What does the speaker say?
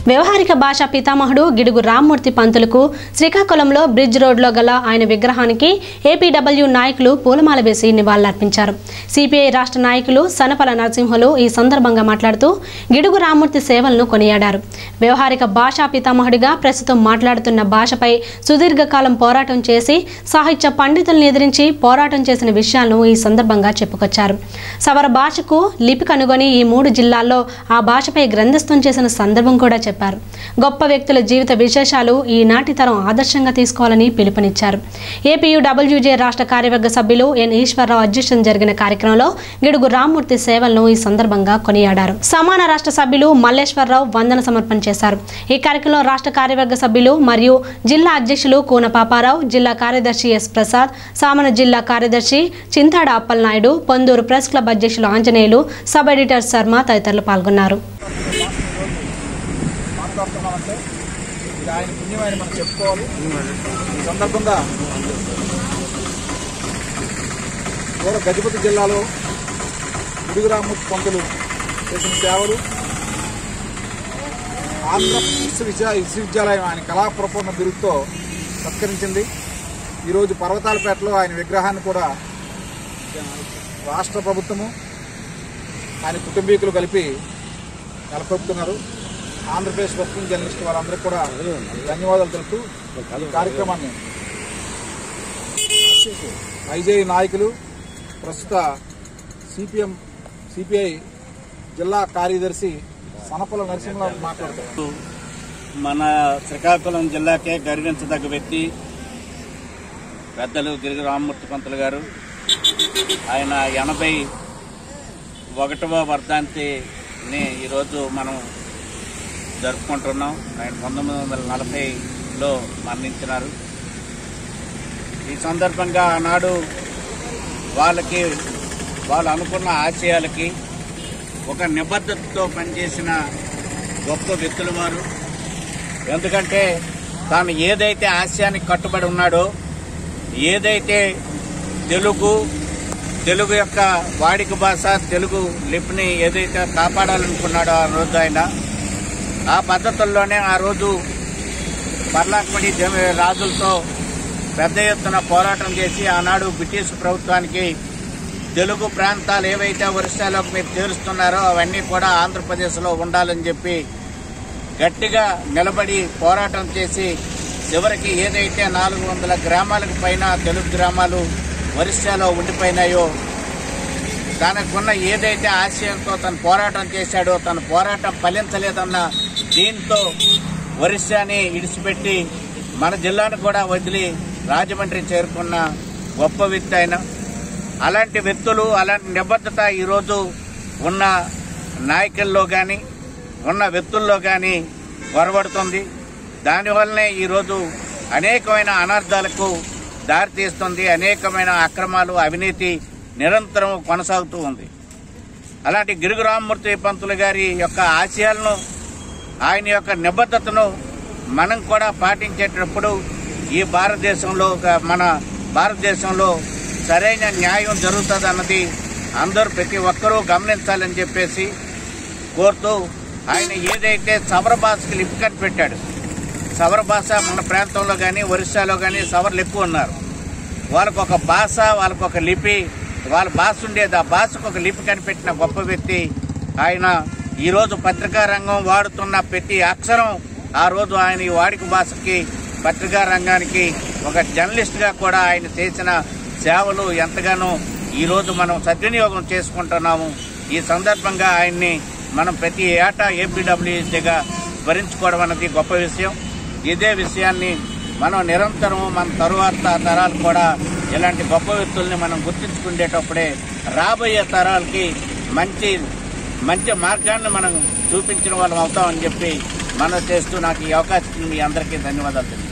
వ్యవహారిక భాషా పితామహుడు గిడుగు రామ్మూర్తి పంతులకు శ్రీకాకుళంలో బ్రిడ్జ్ రోడ్లో గల ఆయన విగ్రహానికి ఏపీడబ్ల్యూ నాయకులు పూలమాల వేసి నివాళులర్పించారు సిపిఐ రాష్ట్ర నాయకులు సనపల నరసింహులు ఈ సందర్భంగా మాట్లాడుతూ గిడుగు రామ్మూర్తి సేవలను కొనియాడారు వ్యవహారిక భాషా పితామహుడిగా ప్రస్తుతం మాట్లాడుతున్న భాషపై సుదీర్ఘకాలం పోరాటం చేసి సాహిత్య పండితులను ఎదిరించి పోరాటం చేసిన విషయాలను ఈ సందర్భంగా చెప్పుకొచ్చారు సవర భాషకు లిపి కనుగొని ఈ మూడు జిల్లాల్లో ఆ భాషపై గ్రంథస్థం చేసిన సందర్భం కూడా చెప్పారు గొప్ప వ్యక్తుల జీవిత విశేషాలు ఈనాటి తరం ఆదర్శంగా తీసుకోవాలని పిలుపునిచ్చారు ఏపీయూడబ్ల్యూజే రాష్ట్ర కార్యవర్గ సభ్యులు ఎన్ ఈశ్వరరావు అధ్యక్షతన జరిగిన కార్యక్రమంలో గిడుగు రామ్మూర్తి సేవలను ఈ సందర్భంగా కొనియాడారు సమాన రాష్ట్ర సభ్యులు మల్లేశ్వరరావు వందన సమర్పణ చేశారు ఈ కార్యక్రమంలో రాష్ట్ర కార్యవర్గ సభ్యులు మరియు జిల్లా అధ్యక్షులు కూన పాపారావు జిల్లా కార్యదర్శి ఎస్ ప్రసాద్ సామన జిల్లా కార్యదర్శి చింతాడ అప్పలనాయుడు పొందూరు ప్రెస్ క్లబ్ అధ్యక్షులు ఆంజనేయులు సబ్ ఎడిటర్ శర్మ తదితరులు పాల్గొన్నారు మాట్లాడుతున్నామంటే ఇది ఆయన పుణ్యమైన మనం చెప్పుకోవాలి ఈ సందర్భంగా పూర్వ గజపతి జిల్లాలో ఇడుగురామూర్తి పంతులు చేసిన సేవలు ఆంధ్ర విశ్వవిద్యా విశ్వవిద్యాలయం ఆయన కళా ప్రపూర్ణ బిరుదుతో సత్కరించింది ఈరోజు పర్వతాలపేటలో ఆయన విగ్రహాన్ని కూడా రాష్ట్ర ప్రభుత్వము ఆయన కుటుంబీకులు కలిపి నెలకొల్పుతున్నారు ఆంధ్రప్రదేశ్ వర్కింగ్ జర్నలిస్ట్ వారందరికీ కూడా ధన్యవాదాలు తెలుపుతూ ఈ కార్యక్రమాన్ని ఐజేఐ నాయకులు ప్రస్తుత సిపిఎం సిపిఐ జిల్లా కార్యదర్శి సనపల నరసింహరావు మాట్లాడతారు మన శ్రీకాకుళం జిల్లాకే గర్వించదగ్గ వ్యక్తి పెద్దలు గిరిగి రామ్మూర్తి పంతులు గారు ఆయన ఎనభై ఒకటవ వర్ధంతిని ఈరోజు మనం జరుపుకుంటున్నాం ఆయన పంతొమ్మిది వందల నలభైలో మరణించినారు ఈ సందర్భంగా ఆనాడు వాళ్ళకి వాళ్ళు అనుకున్న ఆశయాలకి ఒక నిబద్ధతతో పనిచేసిన గొప్ప వ్యక్తులు వారు ఎందుకంటే తాను ఏదైతే ఆశయానికి కట్టుబడి ఉన్నాడో ఏదైతే తెలుగు తెలుగు యొక్క వాడిక భాష తెలుగు లిపిని ఏదైతే కాపాడాలనుకున్నాడో ఆ రోజు ఆయన ఆ పద్ధతుల్లోనే ఆ రోజు పర్లాకమడి జమ- రాజులతో పెద్ద ఎత్తున పోరాటం చేసి ఆనాడు బ్రిటిష్ ప్రభుత్వానికి తెలుగు ప్రాంతాలు ఏవైతే ఒరిస్సాలోకి మీరు చేరుస్తున్నారో అవన్నీ కూడా ఆంధ్రప్రదేశ్లో ఉండాలని చెప్పి గట్టిగా నిలబడి పోరాటం చేసి చివరికి ఏదైతే నాలుగు వందల గ్రామాలకు పైన తెలుగు గ్రామాలు ఒరిస్సాలో ఉండిపోయినాయో తనకున్న ఏదైతే ఆశయంతో తను పోరాటం చేశాడో తన పోరాటం ఫలించలేదన్న దీంతో ఒరిస్సాని ఇడిచిపెట్టి మన జిల్లాను కూడా వదిలి రాజమండ్రి చేరుకున్న గొప్ప వ్యక్తి ఆయన అలాంటి వ్యక్తులు అలాంటి నిబద్ధత ఈరోజు ఉన్న నాయకుల్లో కానీ ఉన్న వ్యక్తుల్లో కానీ కొరబడుతుంది దానివల్లనే ఈరోజు అనేకమైన అనర్థాలకు దారితీస్తుంది అనేకమైన అక్రమాలు అవినీతి నిరంతరం కొనసాగుతూ ఉంది అలాంటి గిరుగు రామ్మూర్తి పంతులు గారి యొక్క ఆశయాలను ఆయన యొక్క నిబద్ధతను మనం కూడా పాటించేటప్పుడు ఈ భారతదేశంలో ఒక- మన భారతదేశంలో సరైన న్యాయం జరుగుతుంది అన్నది అందరూ ప్రతి ఒక్కరూ గమనించాలని చెప్పేసి కోరుతూ ఆయన ఏదైతే సవర భాషకి లిపి కనిపెట్టాడు సవర భాష మన ప్రాంతంలో కానీ ఒరిస్సాలో కానీ సవర్లు ఎక్కువ ఉన్నారు వాళ్ళకు ఒక భాష వాళ్ళకు ఒక లిపి వాళ్ళ భాష ఉండేది ఆ భాషకు ఒక లిపి కనిపెట్టిన గొప్ప వ్యక్తి ఆయన ఈరోజు పత్రికా రంగం వాడుతున్న ప్రతి అక్షరం ఆ రోజు ఆయన ఈ వాడిక భాషకి పత్రికా రంగానికి ఒక జర్నలిస్ట్గా కూడా ఆయన చేసిన సేవలు ఎంతగానో ఈరోజు మనం సద్వినియోగం చేసుకుంటున్నాము ఈ సందర్భంగా ఆయన్ని మనం ప్రతి ఏటా ఏపీడబ్ల్యూఎస్గా స్మరించుకోవడం అన్నది గొప్ప విషయం ఇదే విషయాన్ని మనం నిరంతరం మన తరువాత తరాలు కూడా ఇలాంటి గొప్ప వ్యక్తుల్ని మనం గుర్తించుకునేటప్పుడే రాబోయే తరాలకి మంచి మంచి మార్గాన్ని మనం చూపించిన వాళ్ళం అవుతామని చెప్పి మనం చేస్తూ నాకు ఈ అవకాశం మీ అందరికీ ధన్యవాదాలు తెలియజేస్తున్నాను.